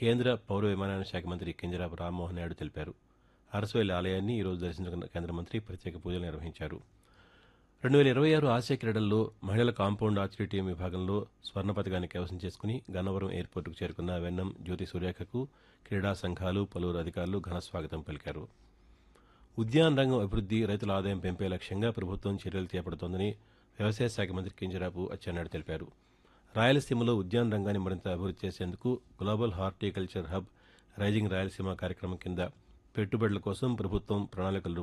కేంద్ర పౌర విమానయాన శాఖ మంత్రి కింజరాపు రామ్మోహన్ నాయుడు తెలిపారు అరసవల్లి ఆలయాన్ని ఈరోజు దర్శించుకున్న కేంద్ర మంత్రి ప్రత్యేక పూజలు నిర్వహించారు రెండు వేల ఇరవై ఆరు ఆసియా క్రీడల్లో మహిళల కాంపౌండ్ ఆర్చరీ టీం విభాగంలో స్వర్ణ పథకాన్ని కైవసం చేసుకుని గన్నవరం ఎయిర్పోర్టుకు చేరుకున్న వెన్నం జ్యోతి సూర్యాఖకు క్రీడా సంఘాలు పలువురు అధికారులు ఘన స్వాగతం పలికారు ఉద్యాన రంగం అభివృద్ది రైతుల ఆదాయం పెంపే లక్ష్యంగా ప్రభుత్వం చర్యలు చేపడుతోందని వ్యవసాయ శాఖ మంత్రి కింజరాపు అచ్చెన్నాయుడు తెలిపారు రాయలసీమలో ఉద్యాన రంగాన్ని మరింత అభివృద్ది చేసేందుకు global horticulture hub rising Rayalaseema కార్యక్రమం కింద పెట్టుబడుల కోసం ప్రభుత్వం ప్రణాళికలు